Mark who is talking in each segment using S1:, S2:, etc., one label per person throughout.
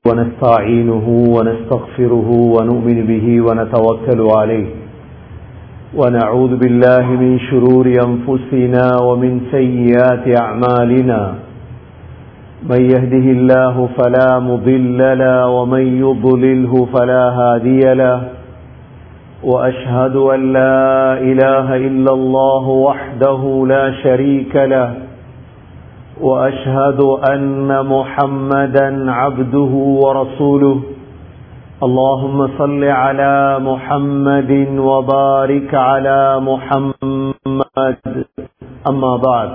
S1: ونستعينه ونستغفره ونؤمن به ونتوكل عليه ونعوذ بالله من شرور أنفسنا ومن سيئات أعمالنا من يهده الله فلا مضل له ومن يضلله فلا هادي له وأشهد أن لا إله إلا الله وحده لا شريك له واشهد ان محمدا عبده ورسوله اللهم صل على محمد وبارك على محمد اما بعد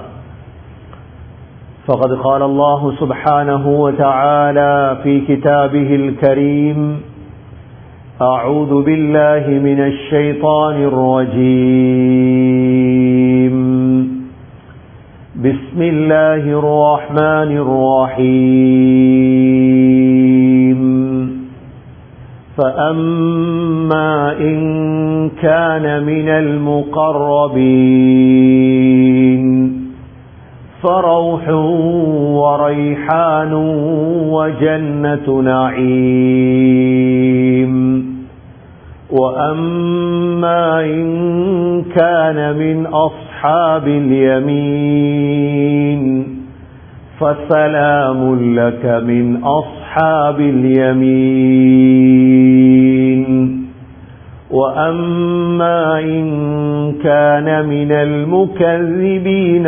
S1: فقد قال الله سبحانه وتعالى في كتابه الكريم اعوذ بالله من الشيطان الرجيم بسم الله الرحمن الرحيم فأما إن كان من المقربين فروح وريحان وجنة نعيم وأما إن كان من أصحاب أصحاب اليمين فسلام لك من أصحاب اليمين وأما إن كان من المكذبين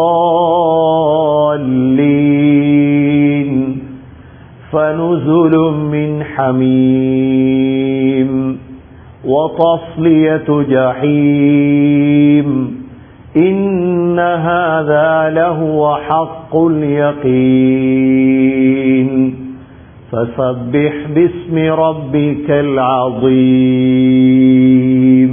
S1: الضالين فنزل من حميم وتصلية جحيم إن هذا لهو حق اليقين فسبح باسم ربك العظيم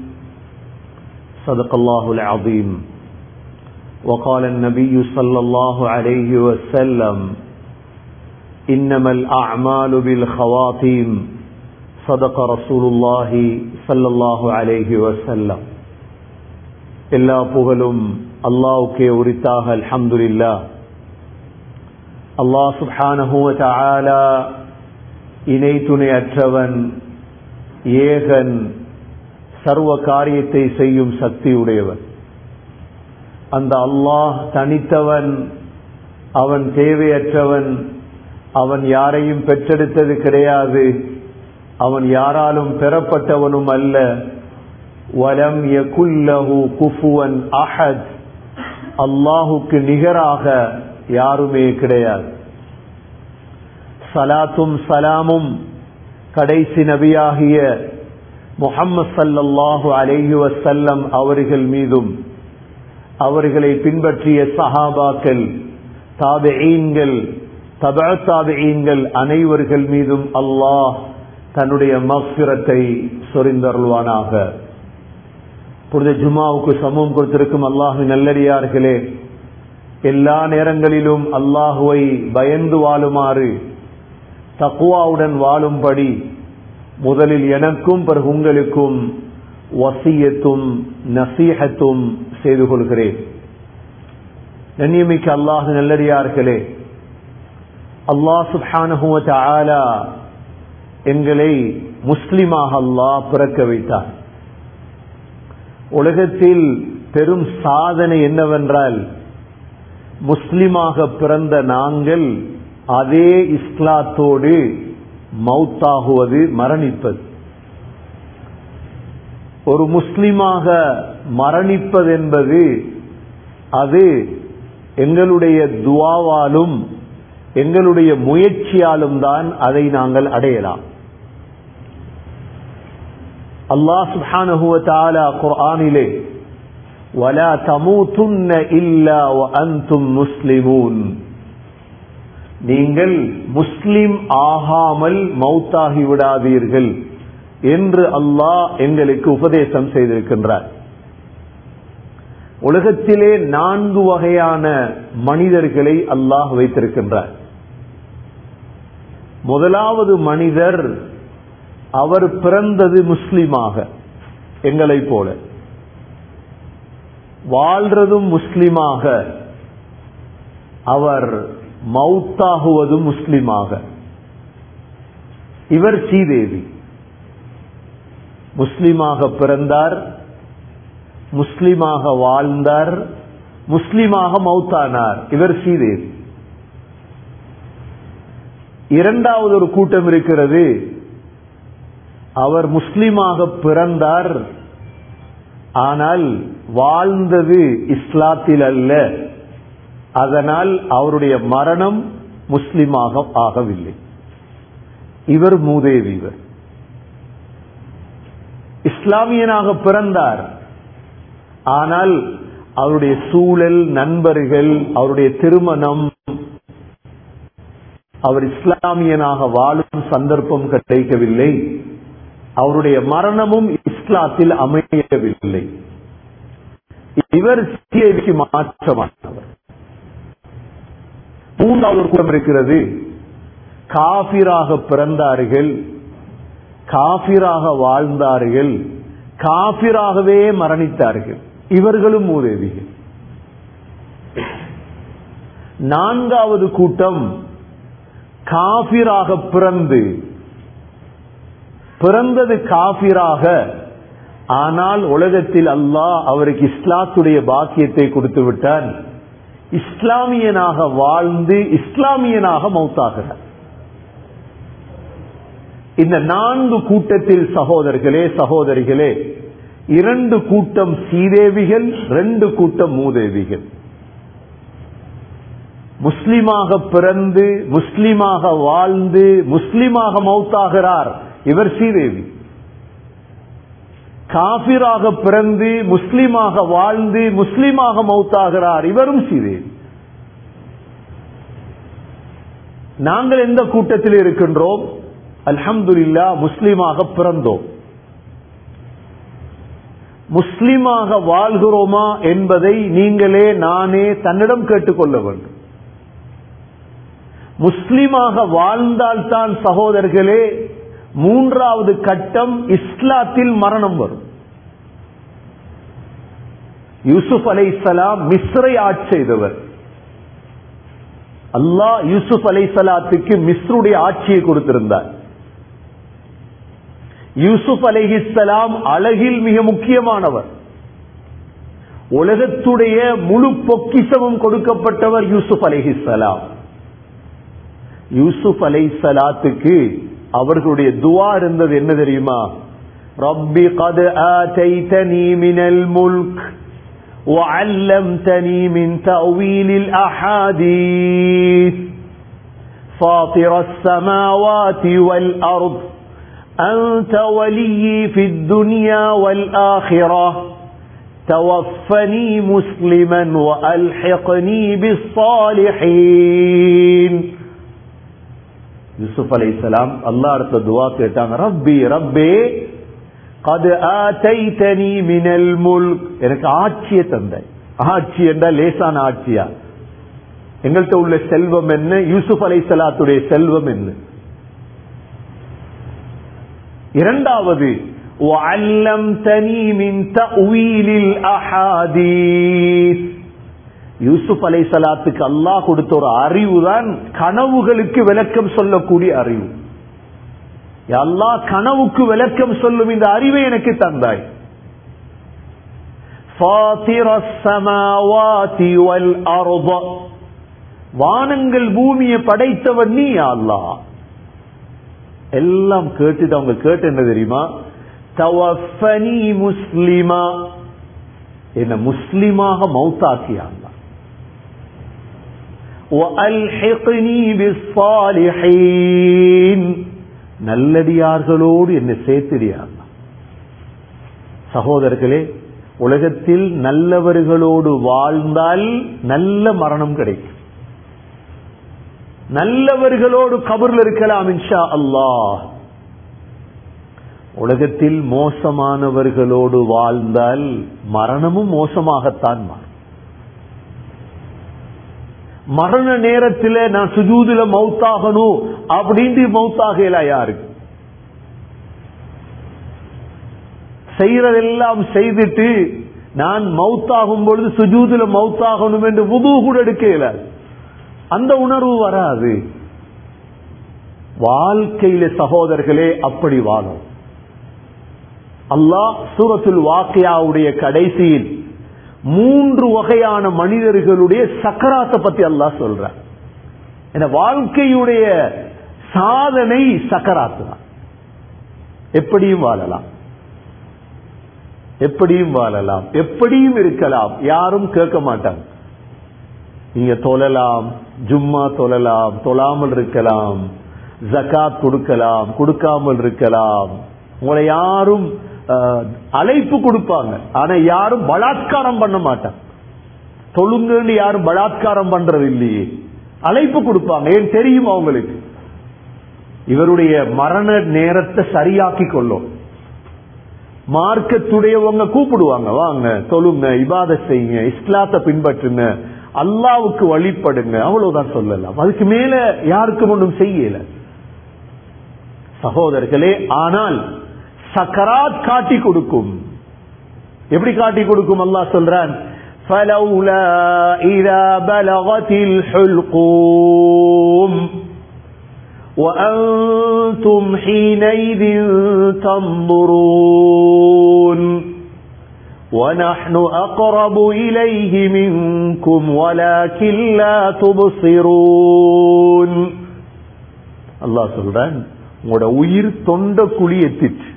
S1: صدق الله العظيم وقال النبي صلى الله عليه وسلم إنما الأعمال بالخواتيم صدق رسول الله صلى الله عليه وسلم எல்லா புகழும் அல்லாவுக்கே உரித்தாக அல்ஹம்துலில்லா அல்லாஹ் சுப்ஹானஹுவ இணை துணை அற்றவன் ஏகன் சர்வ காரியத்தை செய்யும் சக்தி உடையவன் அந்த அல்லாஹ் தனித்தவன் அவன் தேவையற்றவன் அவன் யாரையும் பெற்றெடுத்தது கிடையாது அவன் யாராலும் பெறப்பட்டவனும் அல்ல வலம் யகுல்லஹு குஃபுவன் அஹத் அல்லாஹுக்கு நிகராக யாருமே கிடையாது சலாத்தும் சலாமும் கடைசி நபியாகிய முகம்மது சல்லல்லாஹு அலைஹி வசல்லம் அவர்கள் மீதும் அவர்களை பின்பற்றிய சஹாபாக்கள் தாபெயீன்கள் தப தாபெயீன்கள் அனைவர்கள் மீதும் அல்லாஹ் தன்னுடைய மஃபிரத்தை சொரிந்தருள்வானாக புனித ஜுமாவுக்கு சமூகம் கொடுத்திருக்கும் அல்லாஹு நல்லடியார்களே எல்லா நேரங்களிலும் அல்லாஹுவை பயந்து வாழுமாறு தக்குவாவுடன் வாழும்படி முதலில் எனக்கும் பிறகு உங்களுக்கும் வசியத்தும் நசீகத்தும் செய்து கொள்கிறேன் நன்னியமிக்க அல்லாஹு நல்லடியார்களே அல்லாஹ் சுபானுவ ஆலா எங்களை முஸ்லிமாக அல்லாஹ் பிறக்க வைத்தார் உலகத்தில் பெரும் சாதனை என்னவென்றால் முஸ்லிமாக பிறந்த நாங்கள் அதே இஸ்லாத்தோடு மௌத்தாகுவது மரணிப்பது ஒரு முஸ்லிமாக மரணிப்பது என்பது அது எங்களுடைய துவாவாலும் எங்களுடைய முயற்சியாலும் தான் அதை நாங்கள் அடையலாம் அல்லாஹ் சுப்ஹானஹு தஆலா குர்ஆனிலே வலா தமூதுன்ன இல்லா வஅன்தும் முஸ்லிமூன் நீங்கள் முஸ்லிம் ஆகாமல் மௌத்தாகி விடாதீர்கள் என்று அல்லாஹ் எங்களுக்கு உபதேசம் செய்திருக்கின்றார் உலகத்திலே நான்கு வகையான மனிதர்களை அல்லாஹ் வைத்திருக்கின்றார் முதலாவது மனிதர் அவர் பிறந்தது முஸ்லிமாக எங்களை போல வாழ்றதும் முஸ்லிமாக அவர் மௌத்தாகுவதும் முஸ்லிமாக இவர் ஸ்ரீதேவி முஸ்லிமாக பிறந்தார் முஸ்லிமாக வாழ்ந்தார் முஸ்லிமாக மௌத்தானார் இவர் ஸ்ரீதேவி இரண்டாவது ஒரு கூட்டம் இருக்கிறது அவர் முஸ்லிமாக பிறந்தார் ஆனால் வாழ்ந்தது இஸ்லாத்தில் அல்ல அதனால் அவருடைய மரணம் முஸ்லிமாக ஆகவில்லை இவர் மூதேவி இவர் இஸ்லாமியனாக பிறந்தார் ஆனால் அவருடைய சூழல் நண்பர்கள் அவருடைய திருமணம் அவர் இஸ்லாமியனாக வாழும் சந்தர்ப்பம் கிடைக்கவில்லை அவருடைய மரணமும் இஸ்லாத்தில் அமையவில்லை இவர் சிஏவிக்கு மாற்றமானவர் மூன்றாவது ஒரு கூட்டம் இருக்கிறது காபிராக பிறந்தார்கள் காபிராக வாழ்ந்தார்கள் காபிராகவே மரணித்தார்கள் இவர்களும் மூதேவிகள் நான்காவது கூட்டம் காபிராக பிறந்து பிறந்தது காபிராக ஆனால் உலகத்தில் அல்லாஹ் அவருக்கு இஸ்லாத்துடைய பாக்கியத்தை கொடுத்து விட்டான் இஸ்லாமியனாக வாழ்ந்து இஸ்லாமியனாக மௌத்தாகிறார் இந்த நான்கு கூட்டத்தில் சகோதரர்களே சகோதரிகளே இரண்டு கூட்டம் சீதேவிகள் ரெண்டு கூட்டம் மூதேவிகள் முஸ்லிமாக பிறந்து முஸ்லிமாக வாழ்ந்து முஸ்லிமாக மௌத்தாகிறார் இவர் ஸ்ரீதேவி காபிராக பிறந்து முஸ்லிமாக வாழ்ந்து முஸ்லிமாக மௌத்தாகிறார் இவரும் ஸ்ரீதேவி நாங்கள் எந்த கூட்டத்தில் இருக்கின்றோம் அல்ஹம்துலில்லா முஸ்லிமாக பிறந்தோம் முஸ்லிமாக வாழ்கிறோமா என்பதை நீங்களே நானே தன்னிடம் கேட்டுக்கொள்ள வேண்டும் முஸ்லிமாக வாழ்ந்தால்தான் சகோதரர்களே மூன்றாவது கட்டம் இஸ்லாத்தில் மரணம் வரும் யூசுப் அலை சலாம் மிஸ்ரை ஆட்சி செய்தவர் அல்லாஹ் யூசுப் அலை சலாத்துக்கு மிஸ்ருடைய ஆட்சியை கொடுத்திருந்தார் யூசுப் அலைஹிஸ்லாம் அழகில் மிக முக்கியமானவர் உலகத்துடைய முழு பொக்கிசமும் கொடுக்கப்பட்டவர் யூசுப் அலைஹிஸ்லாம் யூசுப் அலை சலாத்துக்கு அவர்களுடைய துவா இருந்தது என்ன தெரியுமா ரப்பி قد آتيتني من الملك وعلمتني من تأويل الأحاديث فاطر السماوات والأرض أنت ولي في الدنيا والآخرة توفني مسلما وألحقني بالصالحين யூசுப் அலை சலாம் அல்லா அடுத்த துவா கேட்டாங்க ரப்பி ரப்பே கது ஆத்தைத்தனி மினல் முல்க் எனக்கு ஆட்சியை தந்தாய் ஆட்சி என்றால் லேசான ஆட்சியா எங்கள்கிட்ட உள்ள செல்வம் என்ன யூசுப் அலை சலாத்துடைய செல்வம் என்ன இரண்டாவது وعلمتني من تأويل الأحاديث யூசுப் அலை சலாத்துக்கு அல்லாஹ் கொடுத்த ஒரு அறிவு தான் கனவுகளுக்கு விளக்கம் சொல்லக்கூடிய அறிவு அல்லாஹ் கனவுக்கு விளக்கம் சொல்லும் இந்த அறிவை எனக்கு தந்தாய் வானங்கள் பூமியை படைத்தவன் நீ அல்லாஹ் எல்லாம் கேட்டுட்டு அவங்க கேட்டு என்ன தெரியுமா தவஃபனி முஸ்லிமா என்ன முஸ்லிமாக மௌத்தாக்கியாங்க وألحقني بالصالحين நல்லடியார்களோடு என்னை சேர்த்திடியாங்க சகோதரர்களே உலகத்தில் நல்லவர்களோடு வாழ்ந்தால் நல்ல மரணம் கிடைக்கும் நல்லவர்களோடு கபர்ல இருக்கலாம் இன்ஷா அல்லாஹ் உலகத்தில் மோசமானவர்களோடு வாழ்ந்தால் மரணமும் மோசமாகத்தான் மாறும் மரண நேரத்தில் நான் சுஜூதுல மவுத்தாகணும் அப்படின்ட்டு மவுத்தாகல யாருக்கு செய்யறதெல்லாம் செய்துட்டு நான் மவுத்தாகும் பொழுது சுஜூதுல மவுத்தாகணும் என்று உது கூட எடுக்க இயலாது அந்த உணர்வு வராது வாழ்க்கையில சகோதரர்களே அப்படி வாழும் அல்லாஹ் சூரத்துல் வாக்கியாவுடைய கடைசியில் மூன்று வகையான மனிதர்களுடைய சக்கராத்தை பத்தி அல்லாஹ் சொல்ற என வாழ்க்கையுடைய சாதனை சக்கராத்து தான் எப்படியும் வாழலாம் எப்படியும் வாழலாம் எப்படியும் இருக்கலாம் யாரும் கேட்க மாட்டாங்க நீங்க தொழலாம் ஜும்மா தொழலாம் தொழாமல் இருக்கலாம் ஜகாத் கொடுக்கலாம் கொடுக்காமல் இருக்கலாம் உங்களை யாரும் அஹ், அழைப்பு கொடுப்பாங்க ஆனா யாரும் பலாத்காரம் பண்ண மாட்டாங்க தொழுங்கன்னு யாரும் பலாத்காரம் பண்றது இல்லையே அழைப்பு கொடுப்பாங்க ஏன் தெரியும் அவங்களுக்கு இவருடைய மரண நேரத்தை சரியாக்கி கொள்ளும் மார்க்கத்துடையவங்க கூப்பிடுவாங்க வாங்க தொழுங்க இபாத செய்யுங்க இஸ்லாத்தை பின்பற்றுங்க அல்லாவுக்கு வழிபடுங்க அவ்வளவுதான் சொல்லலாம் அதுக்கு மேல யாருக்கும் ஒன்றும் செய்யல சகோதரர்களே ஆனால் சக்கராத் காட்டி கொடுக்கும் எப்படி காட்டி கொடுக்கும் அல்லாஹ் சொல்றான் فلولا إذا بلغت الحلقوم وأنتم حينئذ تنظرون ونحن أقرب إليه منكم ولكن لا تبصرون அல்லாஹ் சொல்றான் உங்களோட உயிர் தொண்ட குழி எத்திச்சு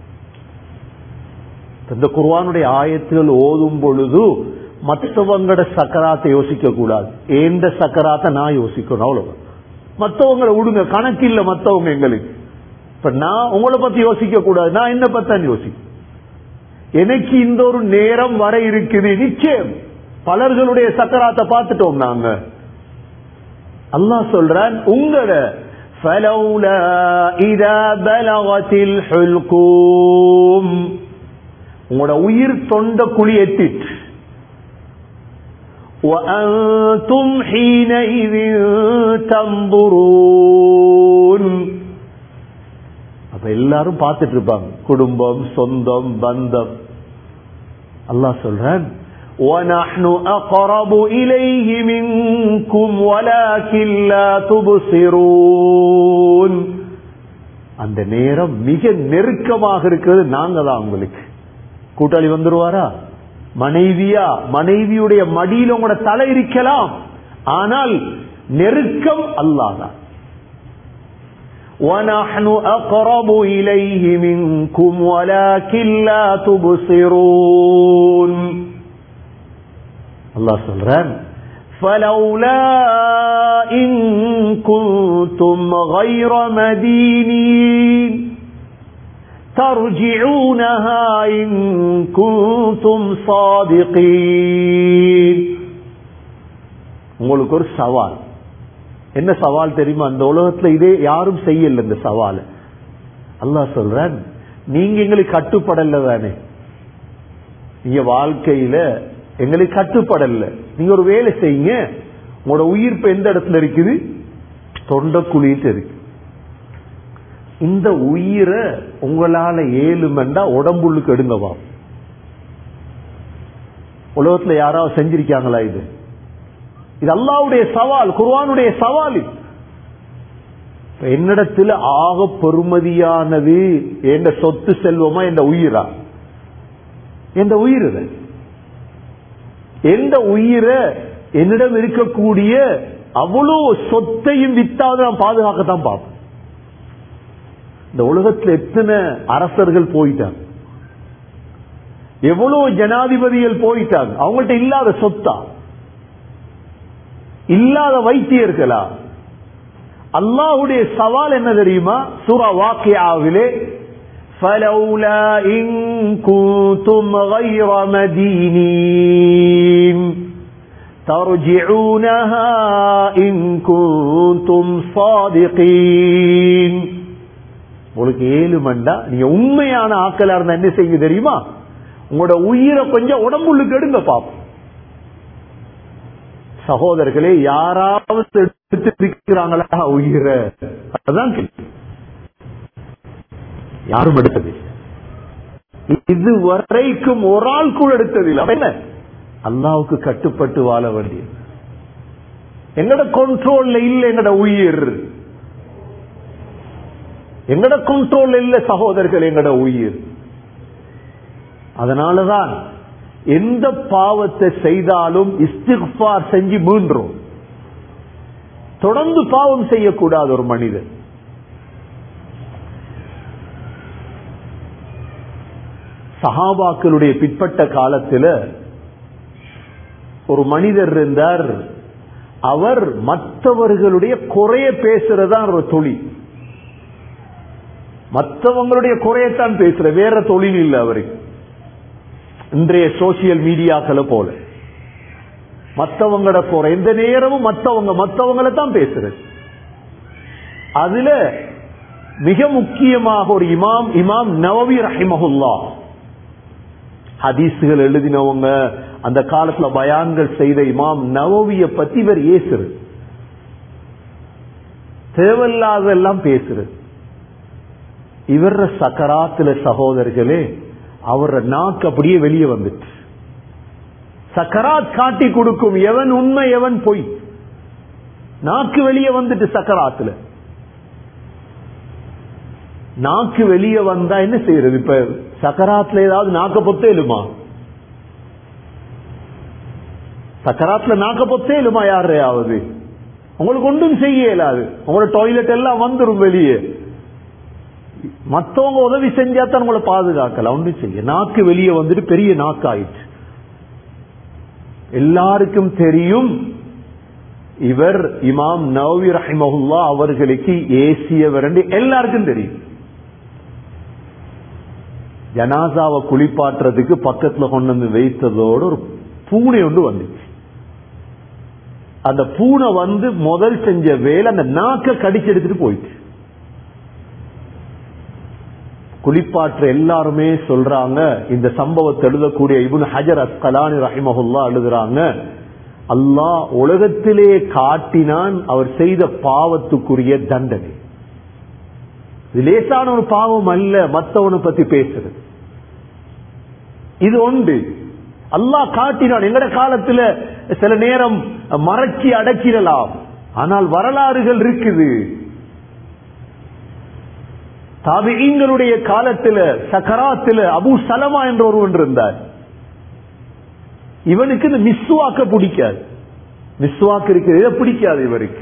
S1: இந்த குர்வானுடைய ஆயத்துகள் ஓதும் பொழுது மற்றவங்களோட சக்கராத்தை யோசிக்க கூடாது ஏந்த சக்கராத்தை நான் யோசிக்கணும் அவ்வளவு மற்றவங்களை விடுங்க கணக்கில்ல மற்றவங்க எங்களுக்கு இப்ப நான் உங்களை பத்தி யோசிக்க கூடாது நான் என்ன பத்தான் யோசிக்க எனக்கு இந்த ஒரு நேரம் வர இருக்குது நிச்சயம் பலர்களுடைய சக்கராத்தை பார்த்துட்டோம் நாங்க அல்லாஹ் சொல்றான் உங்களை فلولا إذا بلغت الحلقوم உங்களோட உயிர் தொண்ட குழி எத்திட்டு وأنتم حينئذ تنظرون அப்ப எல்லாரும் பார்த்துட்டு இருப்பாங்க குடும்பம் சொந்தம் பந்தம் அல்லாஹ் சொல்றான் وَنَحْنُ أَقْرَبُ إِلَيْهِ مِنكُمْ وَلَكِنْ لَا تُبْصِرُونَ அந்த நேரம் மிக நெருக்கமாக இருக்கிறது நாங்க தான் உங்களுக்கு கூட்டாளி வந்துருவாரா மனைவியா மனைவியுடைய மடியில் உங்களோட தலை இருக்கலாம் ஆனால் நெருக்கம் அல்லாதான் ونحن أقرب إليه منكم ولكن لا تبصرون الله சொல்றான் فلولا إن كنتم غير مدينين ترجعونها إن كنتم صادقين உங்களுக்கு ஒரு சவால் என்ன சவால் தெரியுமா அந்த உலகத்துல இதே யாரும் செய்யல இந்த சவால் அல்லாஹ் சொல்றான் நீங்க எங்களுக்கு கட்டுப்படல தானே நீங்க வாழ்க்கையில எங்களுக்கு கட்டுப்படல நீங்க ஒரு வேலை செய்யுங்க உங்களோட உயிர் இப்ப எந்த இடத்துல இருக்குது தொண்ட குழிட்டு இருக்கு இந்த உயிரை உங்களால ஏழுமெண்டா உடம்புள்ளுக்கு எடுங்கவா உலகத்துல யாராவது செஞ்சிருக்காங்களா இது இது அல்லாவுடைய சவால் குர்வானுடைய சவால் இது. இப்ப என்னிடத்துல ஆக பெருமதியானது எந்த சொத்து செல்வமா எந்த உயிரா எந்த உயிர் இது? எந்த உயிரை என்னிடம் இருக்கக்கூடிய அவ்வளவு சொத்தையும் வித்தாவது நான் பாதுகாக்கத்தான் பார்ப்பேன் இந்த உலகத்தில் எத்தனை அரசர்கள் போயிட்டாங்க எவ்வளவு ஜனாதிபதிகள் போயிட்டாங்க அவங்கள்ட்ட இல்லாத சொத்தா இல்லாத வைத்தியர்களா அல்லாஹுடைய சவால் என்ன தெரியுமா சூரா வாக்கியாவிலே فلولا إن كنتم غير مدينين ترجعونها إن كنتم صادقين உங்களுக்கு ஏழு மண்டா நீங்க உண்மையான ஆக்களா இருந்தா என்ன செய்ய தெரியுமா உங்களோட உயிரை கொஞ்சம் உடம்புள்ளுக்கு எடுங்க பாப்போம் சகோதரர்களே யாராவது எடுத்திருக்கிறாங்களா உயிரை அதுதான் கேள்வி. யாரும் எடுத்தது இது வரைக்கும் ஒரு ஆள் கூட எடுத்ததில்லை அப்ப என்ன அல்லாவுக்கு கட்டுப்பட்டு வாழ வேண்டியது எங்கட கண்ட்ரோல்ல இல்ல எங்கட உயிர் எங்கட கண்ட்ரோல் இல்ல சகோதரர்கள் எங்கட உயிர் அதனாலதான் எந்த பாவத்தை செய்தாலும் இஸ்திஃபார் செஞ்சு மீண்டுரும் தொடர்ந்து பாவம் செய்யக்கூடாது ஒரு மனிதன் சஹாபாக்களுடைய பிற்பட்ட காலத்தில் ஒரு மனிதர் இருந்தார் அவர் மற்றவர்களுடைய குறைய பேசுறதா ஒரு தொழில் மற்றவங்களுடைய குறையத்தான் பேசுற வேற தொழில் இல்லை அவருக்கு இன்றைய சோசியல் மீடியாக்களை போல மற்றவங்களோட குறை எந்த நேரமும் மற்றவங்க மற்றவங்களை தான் பேசுறது அதுல மிக முக்கியமாக ஒரு இமாம் இமாம் நவவி ரஹிமஹுல்லா ஹதீஸுகள் எழுதினவங்க அந்த காலத்துல பயான்கள் செய்த இமாம் நவவிய பத்தி இவர் ஏசுறது தேவையில்லாதெல்லாம் பேசுறது இவர சக்கராத்துல சகோதரர்களே அவர நாக்கு அப்படியே வெளியே வந்துட்டு சக்கராத் காட்டி கொடுக்கும் எவன் உண்மை எவன் பொய் நாக்கு வெளியே வந்துட்டு சக்கராத்துல நாக்கு வெளியே வந்தா என்ன செய்யறது இப்ப சக்கராத்துல ஏதாவது நாக்க பொத்தேலுமா சக்கராத்துல நாக்க பொத்தேலுமா யாரையாவது உங்களுக்கு ஒன்றும் செய்ய இயலாது உங்களோட டாய்லெட் எல்லாம் வந்துடும் வெளியே மத்தவங்க உதவி செஞ்சா தான் உங்களை பாதுகாக்கலாம் ஒன்றும் செய்ய நாக்கு வெளியே வந்துட்டு பெரிய நாக்கு ஆயிடுச்சு எல்லாருக்கும் தெரியும் இவர் இமாம் நவவி ரஹிமஹுல்லா அவர்களுக்கு ஏசியவர் என்று எல்லாருக்கும் தெரியும் ஜனாசாவை குளிப்பாட்டுறதுக்கு பக்கத்துல கொண்டு வந்து வைத்ததோடு ஒரு பூனை ஒன்று வந்துச்சு அந்த பூனை வந்து முதல் செஞ்ச வேலை அந்த நாக்க கடிச்சு எடுத்துட்டு போயிடுச்சு குளிப்பாற்ற எல்லாருமே சொல்றாங்க இந்த சம்பவத்தை எழுதக்கூடிய இபுன் ஹஜர் அஸ்கலானி ரஹிமஹுல்லா எழுதுறாங்க அல்லாஹ் உலகத்திலே காட்டினான் அவர் செய்த பாவத்துக்குரிய தண்டனை இது லேசான ஒரு பாவம் அல்ல மத்தவனை பத்தி பேசுறது இது ஒன்று அல்லாஹ் காட்டினான் எங்கட காலத்துல சில நேரம் மறைச்சி அடக்கிடலாம் ஆனால் வரலாறுகள் இருக்குது தாபிகளுடைய காலத்துல சக்கராத்துல அபு சலமா என்ற ஒருவன் இருந்தார் இவனுக்கு இந்த மிஸ்வாக்க பிடிக்காது மிஸ்வாக்கு இருக்கிறத பிடிக்காது இவருக்கு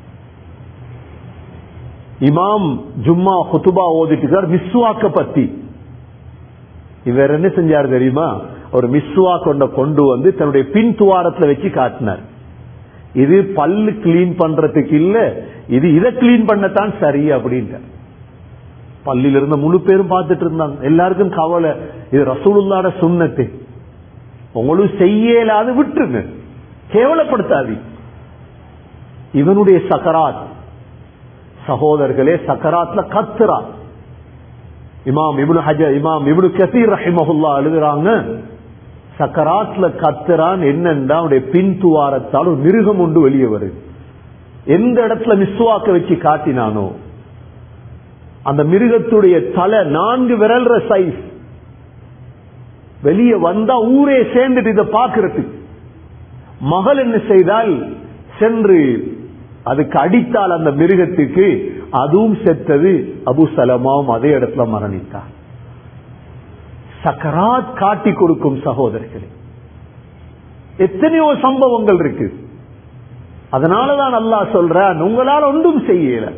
S1: இமாம் ஜும்மா ஹுத்துபா ஓதிட்டு மிஸ்வாக்க பத்தி இவர் என்ன செஞ்சார் தெரியுமா ஒரு மிஸ்வா கொண்ட கொண்டு வந்து தன்னுடைய பின் துவாரத்துல வச்சு காட்டினார் இது பல்லு கிளீன் பண்றதுக்கு இல்ல இது இதை கிளீன் பண்ணத்தான் சரி அப்படின்ட்டார் பள்ளியில இருந்த முழு பேரும் பார்த்துட்டு இருந்தாங்க எல்லாருக்கும் கவலை இது ரசூலுல்லாட சுண்ணத்து உங்களுக்கு செய்யலாது விட்டுருங்க கேவலப்படுத்தாது இவனுடைய சக்கராத் சகோதரர்களே சக்கராத்ல கத்துரா இமாம் இபுனு ஹஜ இமாம் இபுனு கசீர் ரஹிமஹுல்லா எழுதுறாங்க சக்கராத்ல கத்துறான் என்னன்னா அவனுடைய பின் துவாரத்தால் ஒரு மிருகம் ஒன்று வெளியே வருது எந்த இடத்துல மிஸ்வாக்க வச்சு காட்டினானோ அந்த மிருகத்துடைய தலை நான்கு விரல்ற சைஸ் வெளியே வந்தா ஊரே சேர்ந்துட்டு இதை பார்க்கறதுக்கு மகள் என்ன செய்தால் சென்று அதுக்கு அடித்தால் அந்த மிருகத்துக்கு அதுவும் செத்தது அபு சலமாவும் அதே இடத்துல மரணித்தார் சக்கராத் காட்டி கொடுக்கும் சகோதரர்களே எத்தனையோ சம்பவங்கள் இருக்கு அதனாலதான் அல்லாஹ் சொல்றான் உங்களால் ஒன்றும் செய்யல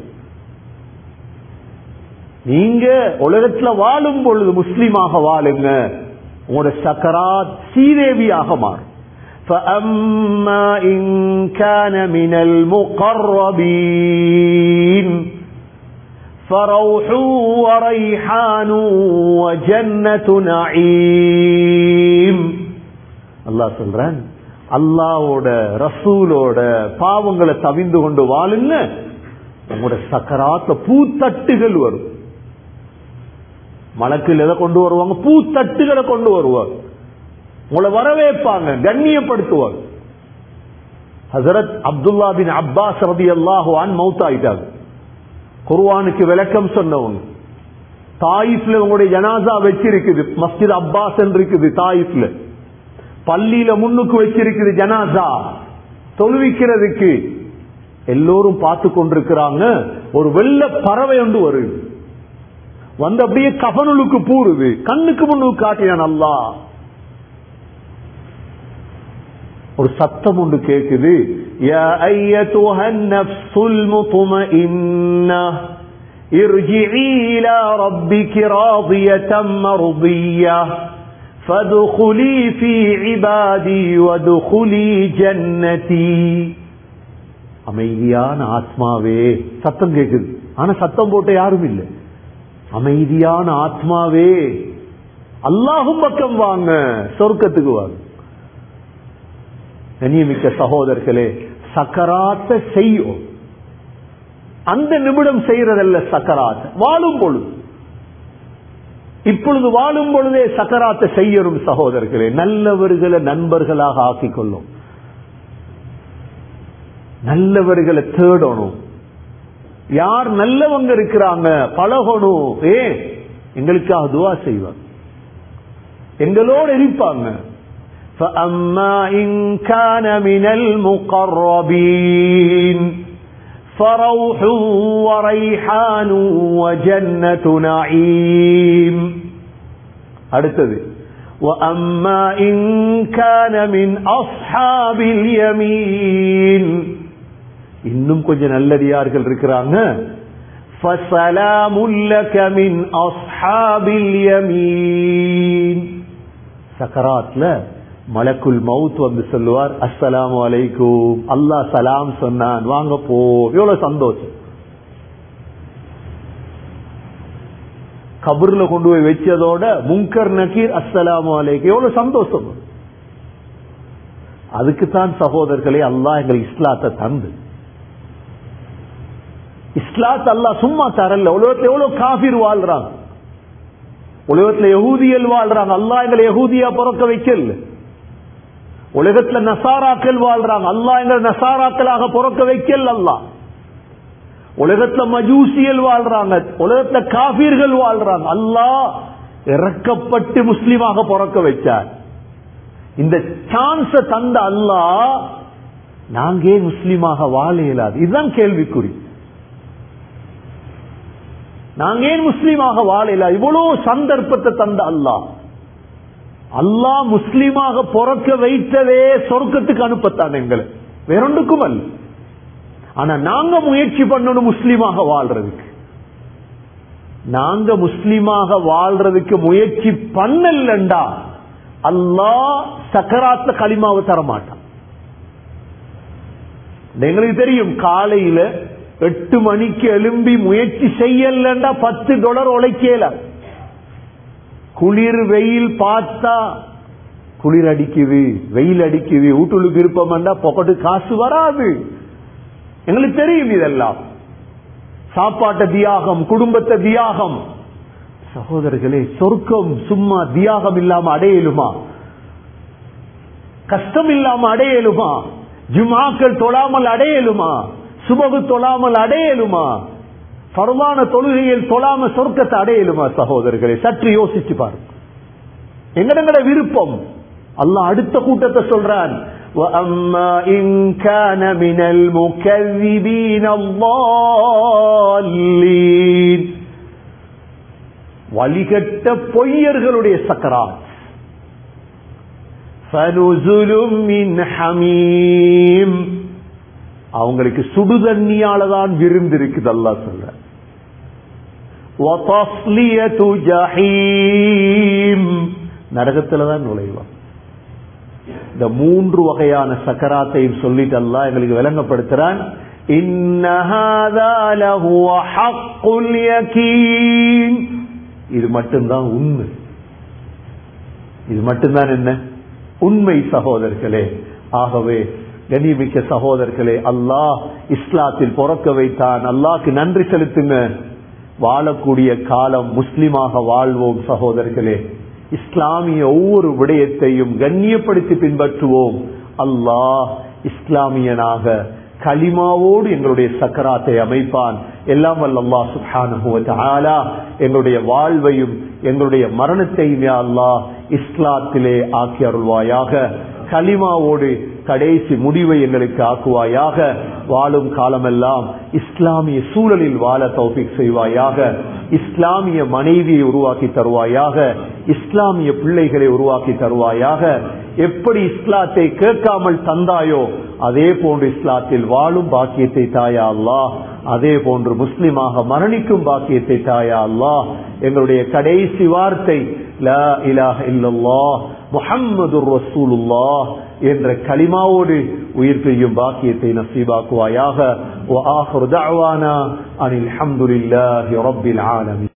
S1: நீங்க உலகத்துல வாழும் பொழுது முஸ்லீமாக வாழுங்க உங்களோட சக்கராத் சீதேவியாக மாறும் فأما إن كان من المقربين فروح وريحان وجنة نعيم அல்லாஹ் சொல்றான் அல்லாவோட ரசூலோட பாவங்களை தவிந்து கொண்டு வாழுங்க உங்களோட சக்கராத்த பூத்தட்டுகள் வரும் மலக்கில் எதை கொண்டு வருவாங்க பூத்தட்டுகளை கொண்டு வருவாங்க உங்களை வரவேற்பாங்க கண்ணியப்படுத்துவார் ஹசரத் அப்துல்லா பின் அப்பாஸ் ரதி அல்லாஹுவான் மவுத் ஆயிட்டாங்க குர்வானுக்கு விளக்கம் சொன்னவங்க தாயிஃப்ல உங்களுடைய ஜனாசா வச்சிருக்குது மஸ்ஜித் அப்பாஸ் இருக்குது தாயிஃப்ல பள்ளியில முன்னுக்கு வச்சிருக்குது ஜனாசா தொழுவிக்கிறதுக்கு எல்லோரும் பார்த்து கொண்டிருக்கிறாங்க ஒரு வெள்ள பறவை ஒன்று வருது வந்து அப்படியே கபனுளுக்கு பூருது கண்ணுக்கு முன்னுக்கு காட்டினான் அல்லாஹ் ஒரு சத்தம் ஒன்று கேக்குது யா ஐயத்துஹன் நஃப்ஸுல் முத்மஇன்னா ارجعي إلى ربك راضية مرضية فادخلي في عبادي وادخلي جنتي அமைதியான ஆத்மாவே சத்தம் கேக்குது ஆனா சத்தம் போட்ட யாரும் இல்லை அமைதியான ஆத்மாவே அல்லாஹும் பக்கம் வாங்க சொர்க்கத்துக்கு வாங்க கண்ணியமிக்க சகோதரர்களே சக்கராத்த செய்யும் அந்த நிமிடம் செய்யறதல்ல சக்கராத் வாழும் பொழுது இப்பொழுது வாழும் பொழுதே சக்கராத்த செய்யணும் சகோதரர்களே நல்லவர்களை நண்பர்களாக ஆக்கிக் கொள்ளும் நல்லவர்களை தேடணும் யார் நல்லவங்க இருக்கிறாங்க பழகணும் ஏன் எங்களுக்காக துவா செய்வாங்க எங்களோடு இருப்பாங்க فأما إن كان من المقربين فروح وريحان وجنة نعيم அடுத்தது وأما إن كان من أصحاب اليمين இன்னும் கொஞ்சம் நல்லடியார்கள் இருக்கிறாங்க فسلام لك من أصحاب اليمين சக்கராத்ல மலக்குல் மவுத் வந்து சொல்லுவார் அஸ்ஸலாமு அலைக்கும் அல்லாஹ் சலாம் சொன்னான் வாங்க போ எவ்வளவு சந்தோஷம் கபூர்ல கொண்டு போய் வச்சதோட முங்கர் நக்கீர் அஸ்ஸலாமு அலைக்கும் எவ்வளவு சந்தோஷம் அதுக்குத்தான் சகோதரர்களே அல்லாஹ் எங்களுக்கு இஸ்லாத்தை தந்து இஸ்லாத் அல்லாஹ் சும்மா தரல உலகத்துல எவ்வளவு காபிர் வாழ்றாங்க உலகத்துல யகூதியல் வாழ்றாங்க அல்லாஹ் எங்களை யகூதியா பிறக்க வைக்கல உலகத்துல நசாராக்கள் வாழ்றாங்க அல்லாஹ் எங்களை நசாராக்களாக பிறக்க வைக்கல அல்லாஹ் உலகத்துல மஜூசியல் வாழ்றாங்க உலகத்துல காபீர்கள் வாழ்றாங்க அல்லாஹ் இறக்கப்பட்டு முஸ்லீமாக பிறக்க வச்சார் இந்த சான்ஸ தந்த அல்லாஹ் நாங்க ஏன் முஸ்லீமாக வாழ இயலாது இதுதான் கேள்விக்குறி நாங்க ஏன் முஸ்லீமாக வாழ இயலாது இவ்வளவு சந்தர்ப்பத்தை தந்த அல்லாஹ் அல்லாஹ் முஸ்லீமாக பிறக்க வைத்ததே சொர்க்கத்துக்கு அனுப்பத்தான் எங்களை வேறொன்றுக்கும் அல்ல ஆனா நாங்க முயற்சி பண்ணணும் முஸ்லீமாக வாழ்றதுக்கு நாங்க முஸ்லீமாக வாழ்றதுக்கு முயற்சி பண்ணலண்டா அல்லாஹ் சக்கராத்த களிமாவை தர மாட்டான் எங்களுக்கு தெரியும் காலையில எட்டு மணிக்கு எழும்பி முயற்சி செய்யலண்டா பத்து டாலர் உழைக்கல குளிர் வெயில் பார்த்தா குளிர் அடிக்குது வெயில் அடிக்குது வீட்டுக்கு இருப்போம்டா பொக்கட்டு காசு வராது எங்களுக்கு தெரியும் இதெல்லாம் சாப்பாட்ட தியாகம் குடும்பத்தை தியாகம் சகோதரர்களே சொர்க்கம் சும்மா தியாகம் இல்லாம அடையலுமா கஷ்டம் இல்லாம அடையலுமா ஜுமாக்கள் தொழாமல் அடையலுமா சுபகு தொழாமல் அடையலுமா பரவான தொழுகையில் தொழாம சொர்க்கத்தை அடையலுமா சகோதரர்களே சற்று யோசிச்சு பாருங்க எங்கடங்கட விருப்பம் அல்லாஹ் அடுத்த கூட்டத்தை சொல்றான் وأما إن كان من المكذبين الضالين வழிகட்ட பொய்யர்களுடைய சக்கராத் فنزل من حميم அவங்களுக்கு சுடுதண்ணியால தான் விருந்து இருக்குது அல்லா சொல்ற وتصلية جحيم நரகத்துல தான் நுழைவான் இந்த மூன்று வகையான சக்கராத்தையும் சொல்லிட்டு அல்லா எங்களுக்கு விளங்கப்படுத்துறான் இது மட்டும்தான் உண்மை இது மட்டும்தான் என்ன உண்மை சகோதரர்களே ஆகவே கனிமிக்க சகோதரர்களே அல்லாஹ் இஸ்லாத்தில் பிறக்க வைத்தான் அல்லாஹ்க்கு நன்றி செலுத்துங்க வாழக்கூடிய காலம் முஸ்லிமாக வாழ்வோம் சகோதரர்களே இஸ்லாமிய ஒவ்வொரு விடயத்தையும் கண்ணியப்படுத்தி பின்பற்றுவோம் அல்லாஹ் இஸ்லாமியனாக களிமாவோடு எங்களுடைய சக்கராத்தை அமைப்பான் எல்லாம் வல்ல சுப்ஹானஹு தஆலா எங்களுடைய வாழ்வையும் எங்களுடைய மரணத்தையும் யா அல்லாஹ் இஸ்லாத்திலே ஆக்கி அருள்வாயாக களிமாவோடு கடைசி முடிவை எங்களுக்கு ஆக்குவாயாக வாழும் காலமெல்லாம் இஸ்லாமிய சூழலில் வாழ தௌபிக் செய்வாயாக இஸ்லாமிய மனைவியை உருவாக்கி தருவாயாக இஸ்லாமிய பிள்ளைகளை உருவாக்கி தருவாயாக எப்படி இஸ்லாத்தை கேட்காமல் தந்தாயோ அதே போன்று இஸ்லாத்தில் வாழும் பாக்கியத்தை தாயா அல்லாஹ் அதே போன்று முஸ்லிமாக மரணிக்கும் பாக்கியத்தை தாயா அல்லாஹ் எங்களுடைய கடைசி வார்த்தை லா இலாஹ இல்லல்லாஹ் முஹம்மது ரசூலுல்லாஹ் என்ற களிமாவோடு உயிர் பிரியும் பாக்கியத்தை நசீபாக்குவாயாக وآخر دعوانا أن الحمد لله رب العالمين